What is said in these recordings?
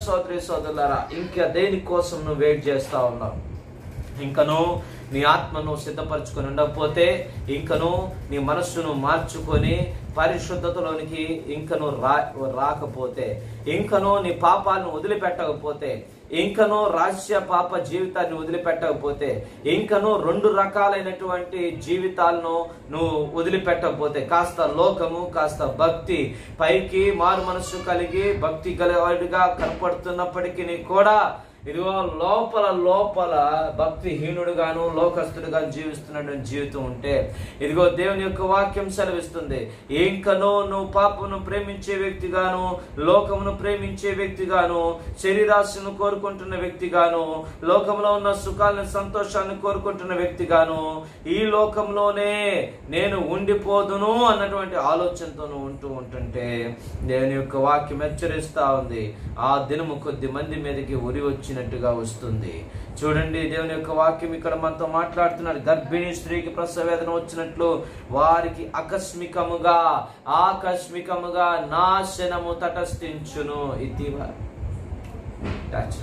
సోదరి సోదరులారా ఇంకా దేనికోసం నువ్వు వెయిట్ చేస్తా ఉన్నావు ఇంకను నీ ఆత్మను సిద్ధపరచుకొని ఉండకపోతే ఇంకను నీ మనస్సును మార్చుకొని పరిశుద్ధతలోనికి ఇంకను రా రాకపోతే ఇంకను నీ పాపాలను వదిలిపెట్టకపోతే ఇంకను రహస్య పాప జీవితాన్ని వదిలిపెట్టకపోతే ఇంకను రెండు రకాలైనటువంటి జీవితాలను నువ్వు వదిలిపెట్టకపోతే కాస్త లోకము కాస్త భక్తి పైకి మారు మనస్సు కలిగి భక్తి గలవాడిగా కనపడుతున్నప్పటికీ కూడా ఇదిగో లోపల లోపల భక్తిహీనుడుగాను లోకస్తుడుగాను జీవిస్తున్నటువంటి జీవితం ఉంటే ఇదిగో దేవుని యొక్క వాక్యం సెలవిస్తుంది ఇంకనో నువ్వు పాపను ప్రేమించే వ్యక్తిగాను లోకమును ప్రేమించే వ్యక్తిగాను శరీరాశను కోరుకుంటున్న వ్యక్తిగాను లోకంలో ఉన్న సుఖాలను సంతోషాన్ని కోరుకుంటున్న వ్యక్తిగాను ఈ లోకంలోనే నేను ఉండిపోదును అన్నటువంటి ఆలోచనతో నువ్వు ఉంటూ ఉంటుంటే దేవుని యొక్క వాక్యం హెచ్చరిస్తా ఉంది ఆ దినము కొద్ది మంది మీదకి ఉరి వచ్చినట్టుగా వస్తుంది చూడండి దేవుని యొక్క వాక్యం ఇక్కడ మనతో మాట్లాడుతున్నాడు గర్భిణీ స్త్రీకి ప్రసవ వేదన వచ్చినట్లు వారికి ఆకస్మికముగా ఆకస్మికముగా నాశనము తటస్థించును ఇది టచ్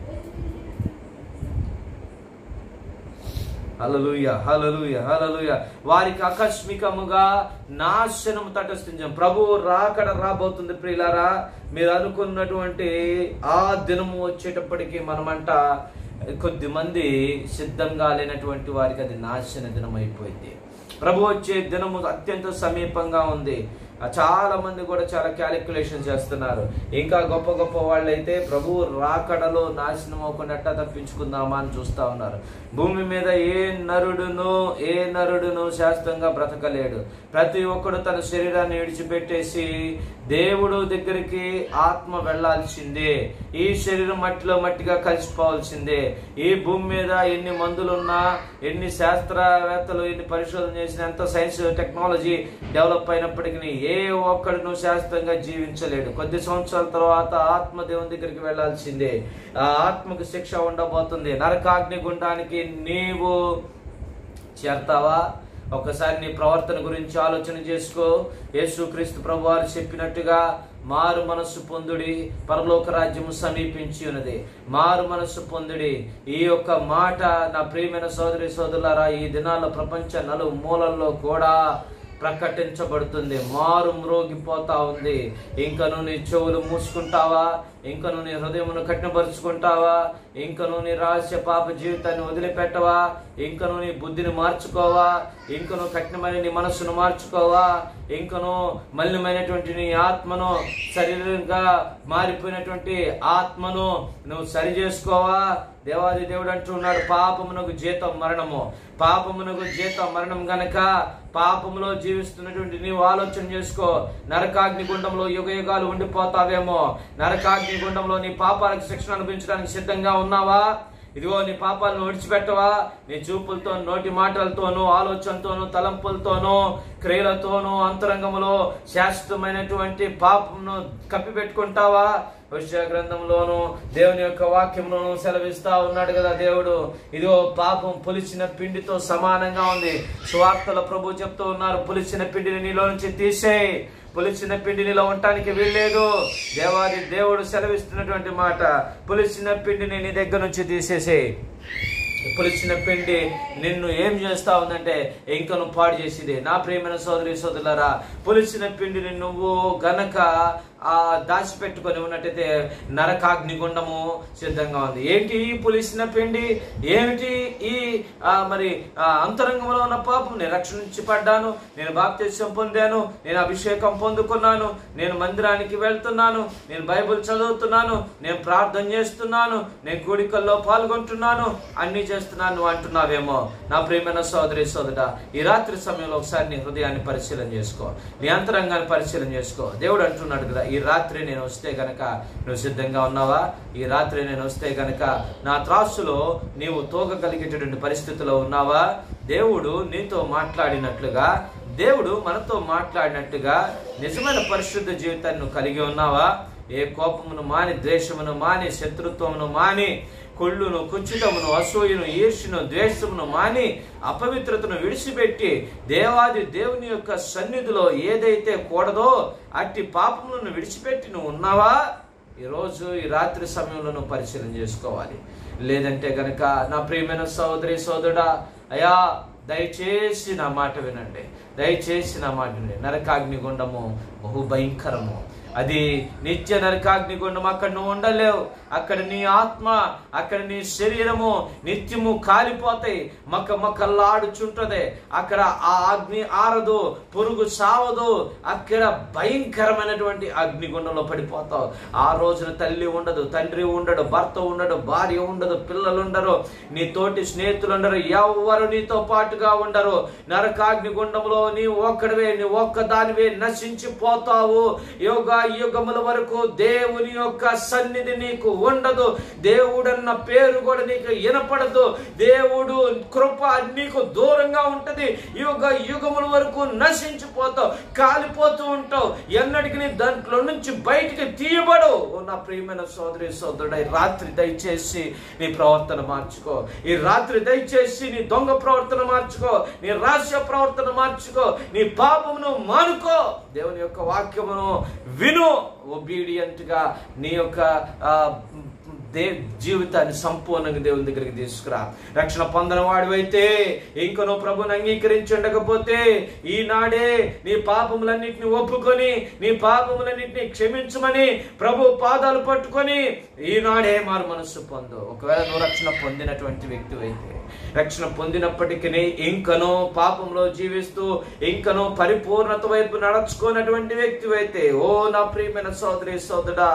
హలలుయ హలలుయ హలలుయ వారికి ఆకస్మికముగా నాశనం తటస్థించాం ప్రభువు రాకడ రాబోతుంది ప్రియులారా మీరు అనుకున్నటువంటి ఆ దినము వచ్చేటప్పటికి మనమంట కొద్ది మంది సిద్ధంగా లేనటువంటి వారికి అది నాశన దినం అయిపోయింది ప్రభు వచ్చే దినము అత్యంత సమీపంగా ఉంది ఆ చాలా మంది కూడా చాలా క్యాలిక్యులేషన్ చేస్తున్నారు ఇంకా గొప్ప గొప్ప వాళ్ళైతే ప్రభు రాకడలో నాశనం అవ్వకుండా ఎట్టా తప్పించుకుందామా అని చూస్తా ఉన్నారు భూమి మీద ఏ నరుడును ఏ నరుడును శాస్త్రంగా బ్రతకలేడు ప్రతి ఒక్కడు తన శరీరాన్ని విడిచిపెట్టేసి దేవుడు దగ్గరికి ఆత్మ వెళ్ళాల్సిందే ఈ శరీరం మట్టిలో మట్టిగా కలిసిపోవాల్సిందే ఈ భూమి మీద ఎన్ని మందులున్నా ఎన్ని శాస్త్రవేత్తలు ఎన్ని పరిశోధన చేసిన ఎంత సైన్స్ టెక్నాలజీ డెవలప్ అయినప్పటికీ ఏ ఒక్కడును శాస్త్రంగా జీవించలేడు కొద్ది సంవత్సరాల తర్వాత ఆత్మ దేవుని దగ్గరికి వెళ్ళాల్సిందే ఆ ఆత్మకు శిక్ష ఉండబోతుంది నరకాగ్ని గుండానికి నీవు చేరతావా ఒకసారి నీ ప్రవర్తన గురించి ఆలోచన చేసుకో యేసుక్రీస్తు ప్రభు వారు చెప్పినట్టుగా మారు మనస్సు పొందుడి పరలోక రాజ్యము సమీపించి ఉన్నది మారు మనస్సు పొందుడి ఈ యొక్క మాట నా ప్రియమైన సోదరి సోదరులారా ఈ దినాల్లో ప్రపంచ నలు మూలల్లో కూడా ప్రకటించబడుతుంది మారు మ్రోగిపోతా ఉంది ఇంకను నీ చెవులు మూసుకుంటావా ఇంకను నీ హృదయమును కఠినపరుచుకుంటావా ఇంకను నీ రహస్య పాప జీవితాన్ని వదిలిపెట్టవా ఇంకను నీ బుద్ధిని మార్చుకోవా ఇంకను కఠినమైన నీ మనస్సును మార్చుకోవా ఇంకను మలినమైనటువంటి నీ ఆత్మను శరీరంగా మారిపోయినటువంటి ఆత్మను నువ్వు సరి చేసుకోవా దేవాది దేవుడు అంటున్నాడు పాపమునకు జీతం మరణము పాపమునకు జీతం మరణం గనక పాపములో జీవిస్తున్నటువంటి నీవు ఆలోచన చేసుకో నరకాగ్ని గుండంలో యుగ యుగాలు ఉండిపోతావేమో నరకాగ్ని గుండంలో నీ పాపాలకు శిక్షణ అనుభవించడానికి సిద్ధంగా ఉన్నావా ఇదిగో నీ పాపాలను విడిచిపెట్టవా నీ చూపులతో నోటి మాటలతోనూ ఆలోచనతోనూ తలంపులతోనూ క్రియలతోనూ అంతరంగములో శాశ్వతమైనటువంటి పాపమును కప్పిపెట్టుకుంటావా విషయ గ్రంథంలోను దేవుని యొక్క వాక్యంలోను సెలవిస్తా ఉన్నాడు కదా దేవుడు ఇదిగో పాపం పులిచిన పిండితో సమానంగా ఉంది సువార్తల ప్రభు చెప్తూ ఉన్నారు పులిచిన పిండిని నీలో నుంచి తీసేయి పులిసిన పిండి నీలో ఉండటానికి వీల్లేదు దేవాది దేవుడు సెలవిస్తున్నటువంటి మాట పులిసిన పిండిని నీ దగ్గర నుంచి తీసేసేయి పులిచిన పిండి నిన్ను ఏం చేస్తా ఉందంటే ఇంకను పాడు చేసింది నా ప్రియమైన సోదరి సోదరులారా పులిసిన పిండిని నువ్వు గనక ఆ దాచిపెట్టుకొని ఉన్నట్టయితే నరకాగ్ని గుండము సిద్ధంగా ఉంది ఏంటి ఈ పులిసిన పిండి ఏమిటి ఈ ఆ, మరి ఆ, అంతరంగంలో ఉన్న పాపం నేను రక్షణ నుంచి పడ్డాను నేను బాప్తిస్యం పొందాను నేను అభిషేకం పొందుకున్నాను నేను మందిరానికి వెళ్తున్నాను నేను బైబిల్ చదువుతున్నాను నేను ప్రార్థన చేస్తున్నాను నేను కూడికల్లో పాల్గొంటున్నాను అన్ని చేస్తున్నాను నువ్వు అంటున్నావేమో నా ప్రియమైన సోదరి సోదర ఈ రాత్రి సమయంలో ఒకసారి నీ హృదయాన్ని పరిశీలన చేసుకో నీ అంతరంగాన్ని పరిశీలన చేసుకో దేవుడు అంటున్నాడు కదా ఈ రాత్రి నేను వస్తే గనక నువ్వు సిద్ధంగా ఉన్నావా ఈ రాత్రి నేను వస్తే గనక నా త్రాసులో నీవు తోగగలిగేటటువంటి పరిస్థితిలో ఉన్నావా దేవుడు నీతో మాట్లాడినట్లుగా దేవుడు మనతో మాట్లాడినట్టుగా నిజమైన పరిశుద్ధ జీవితాన్ని నువ్వు కలిగి ఉన్నావా ఏ కోపమును మాని ద్వేషమును మాని శత్రుత్వమును మాని కుళ్ళును కుచితమును అసూయను ఈర్ష్యను ద్వేషమును మాని అపవిత్రతను విడిచిపెట్టి దేవాది దేవుని యొక్క సన్నిధిలో ఏదైతే కూడదో అట్టి పాపములను విడిచిపెట్టి నువ్వు ఉన్నావా ఈరోజు ఈ రాత్రి సమయంలో నువ్వు పరిశీలన చేసుకోవాలి లేదంటే గనక నా ప్రియమైన సోదరి సోదరుడా అయా దయచేసి నా మాట వినండి దయచేసి నా మాట వినండి నరకాగ్నిగుండము బహు భయంకరము అది నిత్య నరకాగ్నిగుండం అక్కడ నువ్వు ఉండలేవు అక్కడ నీ ఆత్మ అక్కడ నీ శరీరము నిత్యము కాలిపోతాయి మక్క మక్కల్లాడుచుంటది అక్కడ ఆ అగ్ని ఆరదు పురుగు సావదు అక్కడ భయంకరమైనటువంటి అగ్నిగుండంలో పడిపోతావు ఆ రోజున తల్లి ఉండదు తండ్రి ఉండడు భర్త ఉండడు భార్య ఉండదు పిల్లలు ఉండరు నీ తోటి స్నేహితులు ఉండరు ఎవరు నీతో పాటుగా ఉండరు నరకాగ్నిగుండంలో నీ ఒక్కడివే నీ ఒక్క దానివే నశించిపోతావు యోగ యుగముల వరకు దేవుని యొక్క సన్నిధి నీకు ఉండదు దేవుడన్న పేరు కూడా నీకు వినపడదు దేవుడు కృప నీకు దూరంగా ఉంటది యుగ యుగముల వరకు నశించిపోతావు కాలిపోతూ ఉంటావు ఎన్నటికి నీ దాంట్లో నుంచి బయటికి తీయబడు ఓ నా ప్రియమైన సోదరి సోదరుడు ఈ రాత్రి దయచేసి నీ ప్రవర్తన మార్చుకో ఈ రాత్రి దయచేసి నీ దొంగ ప్రవర్తన మార్చుకో నీ రహస్య ప్రవర్తన మార్చుకో నీ పాపమును మానుకో దేవుని యొక్క వాక్యమును విను ఒబీడియంట్ గా నీ యొక్క ఆ, దే జీవితాన్ని సంపూర్ణంగా దేవుని దగ్గరికి తీసుకురా రక్షణ పొందిన వాడివైతే ఇంక నువ్వు ప్రభుని అంగీకరించుండకపోతే ఈనాడే నీ పాపములన్నిటిని ఒప్పుకొని నీ పాపములన్నిటిని క్షమించమని ప్రభు పాదాలు పట్టుకొని ఈనాడే మారు మనస్సు పొందు ఒకవేళ నువ్వు రక్షణ పొందినటువంటి వ్యక్తి అయితే రక్షణ పొందినప్పటికీ ఇంకనో పాపంలో జీవిస్తూ ఇంకనో పరిపూర్ణత వైపు నడుచుకున్నటువంటి వ్యక్తి అయితే ఓ నా ప్రియమైన సోదరి సోదరుడా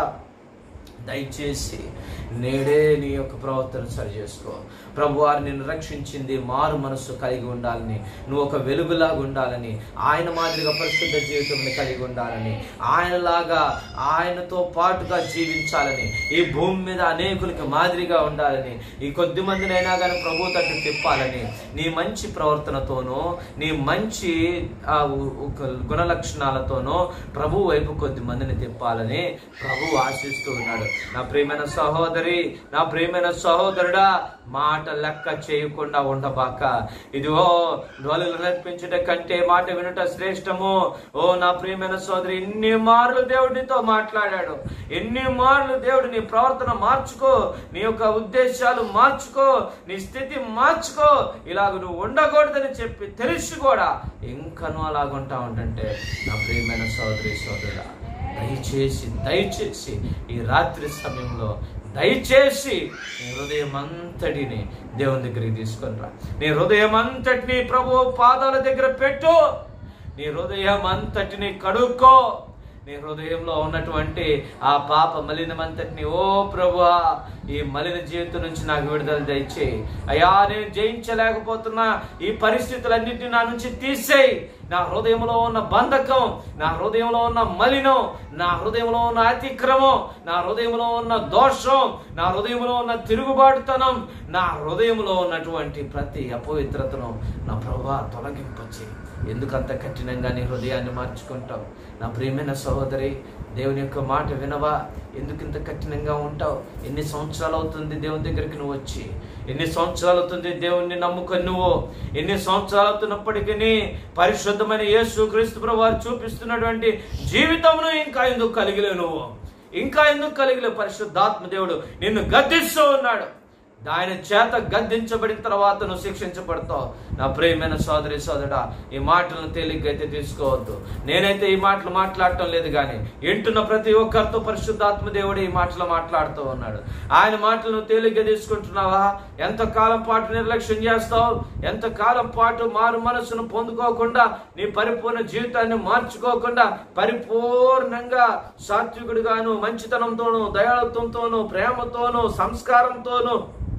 దయచేసి నేడే నీ యొక్క ప్రవర్తన సరి చేసుకో ప్రభు వారు నిన్ను రక్షించింది మారు మనస్సు కలిగి ఉండాలని నువ్వు ఒక వెలుగులాగా ఉండాలని ఆయన మాదిరిగా పరిశుద్ధ జీవితం కలిగి ఉండాలని ఆయనలాగా ఆయనతో పాటుగా జీవించాలని ఈ భూమి మీద అనేకులకి మాదిరిగా ఉండాలని ఈ కొద్ది మందినైనా కానీ ప్రభు తట్టు తిప్పాలని నీ మంచి ప్రవర్తనతోనూ నీ మంచి ఆ, ఉ- ఒక గుణ లక్షణాలతోనూ ప్రభు వైపు కొద్ది మందిని తిప్పాలని ప్రభు ఆశిస్తూ ఉన్నాడు నా ప్రియమైన సహోదరి నా ప్రియమైన సహోదరుడా మాట లెక్క చేయకుండా ఉండబాక ఇదిగో ధ్వనులు నడిపించుట కంటే మాట వినుట శ్రేష్టము ఓ నా ప్రియమైన సోదరి ఎన్ని మార్లు దేవుడితో మాట్లాడాడు ఎన్ని మార్లు దేవుడు నీ ప్రవర్తన మార్చుకో నీ యొక్క ఉద్దేశాలు మార్చుకో నీ స్థితి మార్చుకో ఇలాగ నువ్వు ఉండకూడదని చెప్పి తెలిసి కూడా ఇంకనూ అలాగుంటా ఉంటుంటే నా ప్రియమైన సోదరి సోదరుడా దయచేసి దయచేసి ఈ రాత్రి సమయంలో దయచేసి నీ హృదయం అంతటిని దేవుని దగ్గరికి తీసుకొని రా నీ హృదయం అంతటిని ప్రభు పాదాల దగ్గర పెట్టు నీ హృదయం అంతటిని కడుక్కో నీ హృదయంలో ఉన్నటువంటి ఆ పాప మలినమంతటిని ఓ ప్రభువా ఈ మలిన జీవితం నుంచి నాకు విడుదల దయచేయి అయ్యా నేను జయించలేకపోతున్నా ఈ పరిస్థితులన్నింటినీ నా నుంచి తీసేయి నా హృదయంలో ఉన్న బంధకం నా హృదయంలో ఉన్న మలినం నా హృదయంలో ఉన్న అతిక్రమం నా హృదయంలో ఉన్న దోషం నా హృదయంలో ఉన్న తిరుగుబాటుతనం నా హృదయంలో ఉన్నటువంటి ప్రతి అపవిత్రతను నా ప్రభా తొలగింపచేయి ఎందుకంత కఠినంగా నీ హృదయాన్ని మార్చుకుంటావు నా ప్రియమైన సహోదరి దేవుని యొక్క మాట వినవా ఎందుకు ఇంత కఠినంగా ఉంటావు ఎన్ని సంవత్సరాలు అవుతుంది దేవుని దగ్గరికి నువ్వు వచ్చి ఎన్ని సంవత్సరాలు అవుతుంది దేవుణ్ణి నమ్ముకొని నువ్వు ఎన్ని సంవత్సరాలు అవుతున్నప్పటికీ పరిశుద్ధమైన యేసు క్రీస్తు ప్రభు వారు చూపిస్తున్నటువంటి జీవితమును ఇంకా ఎందుకు కలిగిలే నువ్వు ఇంకా ఎందుకు కలిగిలే పరిశుద్ధాత్మ దేవుడు నిన్ను గద్దిస్తూ ఉన్నాడు ఆయన చేత గద్దించబడిన తర్వాత నువ్వు శిక్షించబడతావు నా ప్రియమైన సోదరి సోదరుడా ఈ మాటలను తేలిగ్గైతే తీసుకోవద్దు నేనైతే ఈ మాటలు మాట్లాడటం లేదు కానీ వింటున్న ప్రతి ఒక్కరితో పరిశుద్ధాత్మ దేవుడు ఈ మాటలు మాట్లాడుతూ ఉన్నాడు ఆయన మాటలను తేలిగ్గా తీసుకుంటున్నావా ఎంతకాలం పాటు నిర్లక్ష్యం చేస్తావు ఎంతకాలం పాటు మారు మనసును పొందుకోకుండా నీ పరిపూర్ణ జీవితాన్ని మార్చుకోకుండా పరిపూర్ణంగా సాత్వికుడిగాను మంచితనంతోనూ దయాళత్వంతోనూ ప్రేమతోనూ సంస్కారంతోనూ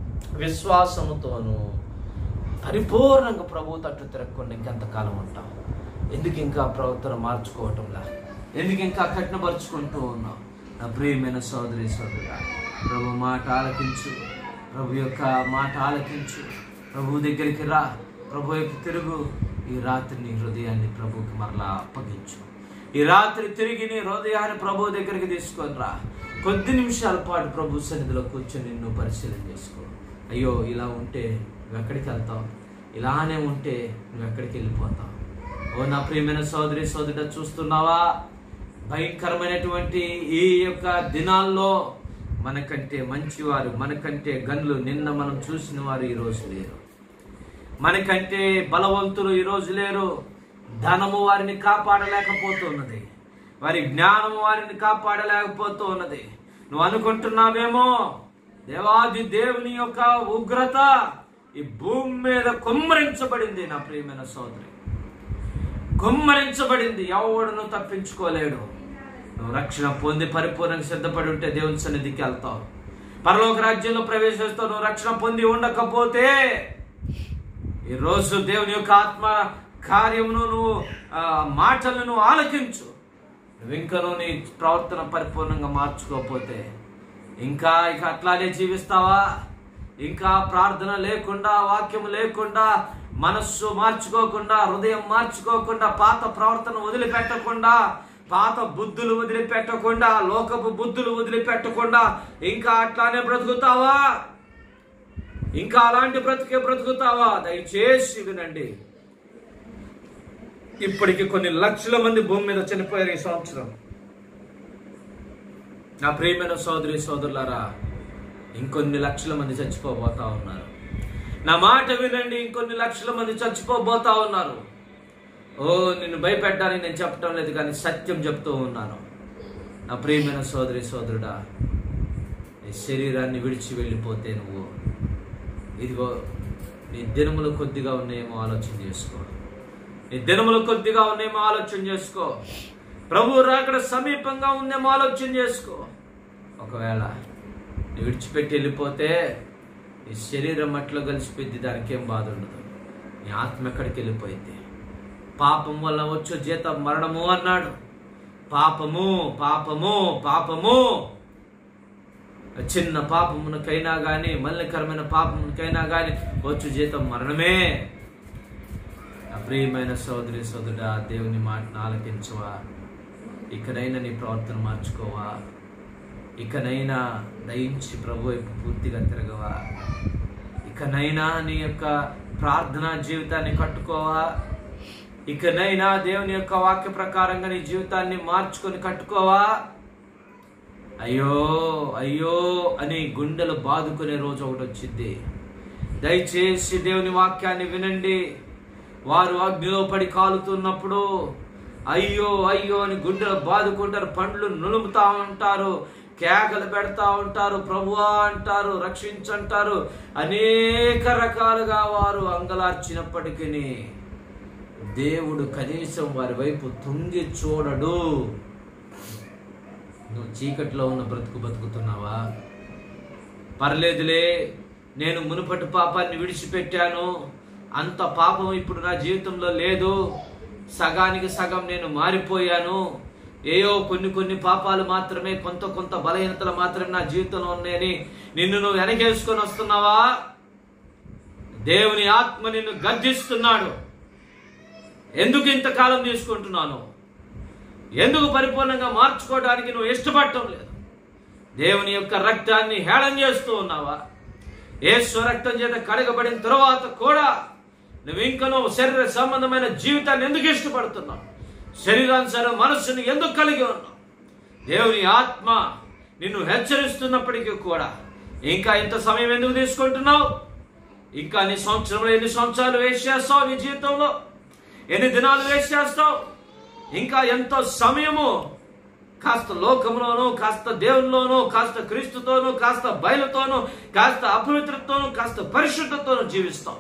విశ్వాసముతోనూ పరిపూర్ణంగా ప్రభు తట్టు తిరగకుండా ఇంకెంతకాలం ఉంటాం ఎందుకు ఇంకా ప్రవర్తన మార్చుకోవటంలా ఎందుకు ఇంకా కఠినపరుచుకుంటూ ఉన్నాం నా ప్రియమైన సోదరి సోదరుడా ప్రభు మాట ఆలకించు ప్రభు యొక్క మాట ఆలకించు ప్రభు దగ్గరికి రా ప్రభు వైపు తిరుగు ఈ రాత్రి నీ హృదయాన్ని ప్రభుకి మరలా అప్పగించు ఈ రాత్రి తిరిగి నీ హృదయాన్ని ప్రభు దగ్గరికి తీసుకొని రా కొద్ది నిమిషాల పాటు ప్రభు సన్నిధిలో కూర్చొని నిన్ను పరిశీలన చేసుకో అయ్యో ఇలా ఉంటే నువ్వు ఎక్కడికి వెళ్తావు ఇలానే ఉంటే నువ్వు ఎక్కడికి వెళ్ళిపోతావు ఓ నా ప్రియమైన సోదరి సోదరుడు చూస్తున్నావా భయంకరమైనటువంటి ఈ యొక్క దినాల్లో మనకంటే మంచివారు మనకంటే గనులు నిన్న మనం చూసిన వారు ఈ రోజు లేరు మనకంటే బలవంతులు ఈ రోజు లేరు ధనము వారిని కాపాడలేకపోతున్నది వారి జ్ఞానము వారిని కాపాడలేకపోతూ ఉన్నది నువ్వు అనుకుంటున్నావేమో దేవాది దేవుని యొక్క ఉగ్రత ఈ భూమి మీద కుమ్మరించబడింది నా ప్రియమైన సోదరి కుమ్మరించబడింది ఎవడును తప్పించుకోలేడు నువ్వు రక్షణ పొంది పరిపూర్ణంగా సిద్ధపడి ఉంటే దేవుని సన్నిధికి వెళ్తావు పరలోక రాజ్యంలో ప్రవేశిస్తావు నువ్వు రక్షణ పొంది ఉండకపోతే ఈ రోజు దేవుని యొక్క ఆత్మ కార్యమును నువ్వు ఆ, మాటలను నువ్వు ఆలకించు నువ్వు ఇంకనూ నీ ప్రవర్తన పరిపూర్ణంగా మార్చుకోకపోతే ఇంకా ఇక అట్లానే జీవిస్తావా ఇంకా ప్రార్థన లేకుండా వాక్యం లేకుండా మనస్సు మార్చుకోకుండా హృదయం మార్చుకోకుండా పాత ప్రవర్తన వదిలిపెట్టకుండా పాత బుద్ధులు వదిలిపెట్టకుండా లోకపు బుద్ధులు వదిలిపెట్టకుండా ఇంకా అట్లానే బ్రతుకుతావా ఇంకా అలాంటి బ్రతికే బ్రతుకుతావా దయచేసి వినండి ఇప్పటికి కొన్ని లక్షల మంది భూమి మీద చనిపోయారు ఈ సంవత్సరం నా ప్రియమైన సోదరి సోదరులారా ఇంకొన్ని లక్షల మంది చచ్చిపోబోతా ఉన్నారు నా మాట వినండి ఇంకొన్ని లక్షల మంది చచ్చిపోబోతా ఉన్నారు ఓ నిన్ను భయపెట్టడానికి నేను చెప్పటం లేదు కానీ సత్యం చెప్తూ ఉన్నాను నా ప్రియమైన సోదరి సోదరుడా నీ శరీరాన్ని విడిచి వెళ్ళిపోతే నువ్వు ఇదిగో నీ దినములు కొద్దిగా ఉన్నాయేమో ఆలోచన చేసుకో నీ దినములు కొద్దిగా ఉన్నాయేమో ఆలోచన చేసుకో ప్రభు రాకడ సమీపంగా ఉందేమో ఆలోచన చేసుకో ఒకవేళ నువ్వు విడిచిపెట్టి వెళ్ళిపోతే నీ శరీరం మట్లో కలిసిపోయింది దానికి ఏం బాధ ఉండదు నీ ఆత్మ ఎక్కడికి వెళ్ళిపోయింది పాపం వల్ల వచ్చే జీతం మరణము అన్నాడు పాపము పాపము పాపము చిన్న పాపమునకైనా గాని మల్లకరమైన పాపమునకైనా గాని వచ్చు జీతం మరణమే నా ప్రియమైన సోదరి సోదరుడా దేవుని మాటను ఆలకించవా ఇకనైనా నీ ప్రవర్తన మార్చుకోవా ఇకనైనా దయించి ప్రభు వైపు పూర్తిగా తిరగవా ఇకనైనా నీ యొక్క ప్రార్థనా జీవితాన్ని కట్టుకోవా ఇకనైనా దేవుని యొక్క వాక్య ప్రకారంగా నీ జీవితాన్ని మార్చుకొని కట్టుకోవా అయ్యో అయ్యో అని గుండెలు బాదుకునే రోజు ఒకటి వచ్చింది దయచేసి దేవుని వాక్యాన్ని వినండి వారు అగ్నిలో పడి కాలుతున్నప్పుడు అయ్యో అయ్యో అని గుండెలు బాదుకుంటారు పండ్లు నులుముతా ఉంటారు కేకలు పెడతా ఉంటారు ప్రభువా అంటారు రక్షించంటారు అనేక రకాలుగా వారు అంగలార్చినప్పటికీ దేవుడు కనీసం వారి వైపు తుంగి చూడడు నువ్వు చీకట్లో ఉన్న బ్రతుకు బతుకుతున్నావా పర్లేదులే నేను మునుపటి పాపాన్ని విడిచిపెట్టాను అంత పాపం ఇప్పుడు నా జీవితంలో లేదు సగానికి సగం నేను మారిపోయాను ఏయో కొన్ని కొన్ని పాపాలు మాత్రమే కొంత కొంత బలహీనతలు మాత్రమే నా జీవితంలో ఉన్నాయని నిన్ను నువ్వు వెనకేసుకొని వస్తున్నావా దేవుని ఆత్మ నిన్ను గర్జిస్తున్నాడు ఎందుకు ఇంతకాలం తీసుకుంటున్నాను ఎందుకు పరిపూర్ణంగా మార్చుకోవడానికి నువ్వు ఇష్టపడటం లేదు దేవుని యొక్క రక్తాన్ని హేళన చేస్తూ ఉన్నావా యేసు రక్తం చేత కడగబడిన తరువాత కూడా నువ్వు ఇంకా నువ్వు శరీర సంబంధమైన జీవితాన్ని ఎందుకు ఇష్టపడుతున్నావు శరీరానుసారం మనస్సుని ఎందుకు కలిగి ఉన్నావు దేవుని ఆత్మ నిన్ను హెచ్చరిస్తున్నప్పటికీ కూడా ఇంకా ఇంత సమయం ఎందుకు తీసుకుంటున్నావు ఇంకా నీ సంవత్సరంలో ఎన్ని సంవత్సరాలు వేస్ట్ చేస్తావు నీ జీవితంలో ఎన్ని దినాలు వేస్ట్ చేస్తావు ఇంకా ఎంతో సమయము కాస్త లోకంలోను కాస్త దేవునిలోను కాస్త క్రీస్తుతోను కాస్త బయలుతోను కాస్త అపవిత్రతోను కాస్త పరిశుద్ధతోను జీవిస్తాం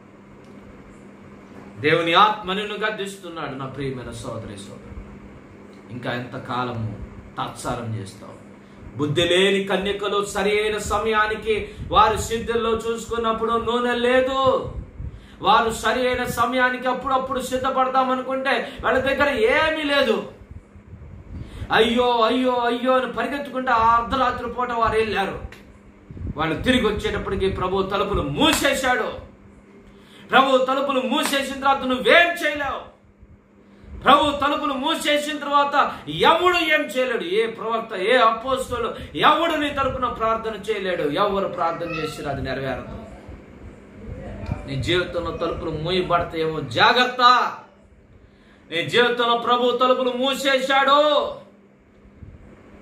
దేవుని ఆత్మ నిన్ను గద్దిస్తున్నాడు నా ప్రియమైన సోదరి సోదరు ఇంకా ఎంత కాలము తాత్సారం చేస్తావు బుద్ధి లేని కన్యకలు సరైన సమయానికి వారి సిద్ధుల్లో చూసుకున్నప్పుడు నూనె లేదు వారు సరి అయిన సమయానికి అప్పుడప్పుడు సిద్ధపడదాం అనుకుంటే వాళ్ళ దగ్గర ఏమీ లేదు అయ్యో అయ్యో అయ్యో అని పరిగెత్తుకుంటే ఆ అర్ధరాత్రి పూట వారు వెళ్ళారు వాళ్ళు తిరిగి వచ్చేటప్పటికి ప్రభు తలుపులు మూసేశాడు ప్రభు తలుపులు మూసేసిన తర్వాత నువ్వేం చేయలేవు ప్రభు తలుపులు మూసేసిన తర్వాత ఎవడు ఏం చేయలేడు ఏ ప్రవక్త ఏ అపోస్తులు ఎవడు నీ తరపున ప్రార్థన చేయలేడు ఎవరు ప్రార్థన చేసినా అది నెరవేరదు నీ జీవితంలో తలుపులు మూయబడతాయేమో జాగ్రత్త నీ జీవితంలో ప్రభు తలుపులు మూసేశాడు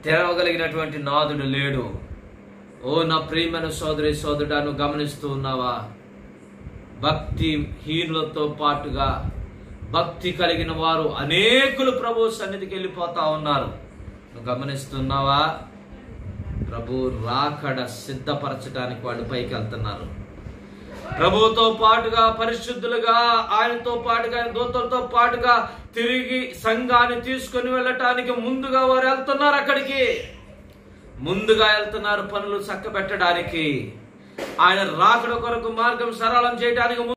తెరవగలిగినటువంటి నాదుడు లేడు ఓ నా ప్రియమైన సోదరి సోదరుడా నువ్వు గమనిస్తూ ఉన్నావా భక్తి హీనులతో పాటుగా భక్తి కలిగిన వారు అనేకులు ప్రభు సన్నిధికి వెళ్ళిపోతా ఉన్నారు నువ్వు గమనిస్తున్నావా ప్రభు రాకడ సిద్ధపరచడానికి వాళ్ళు పైకి వెళ్తున్నారు ప్రభుతో పాటుగా పరిశుద్ధులుగా ఆయనతో పాటుగా ఆయన దూతలతో పాటుగా తిరిగి సంఘాన్ని తీసుకొని వెళ్ళటానికి ముందుగా వారు వెళ్తున్నారు అక్కడికి ముందుగా వెళ్తున్నారు పనులు చక్కబెట్టడానికి ఆయన రాకడ కొరకు మార్గం సరళం చేయడానికి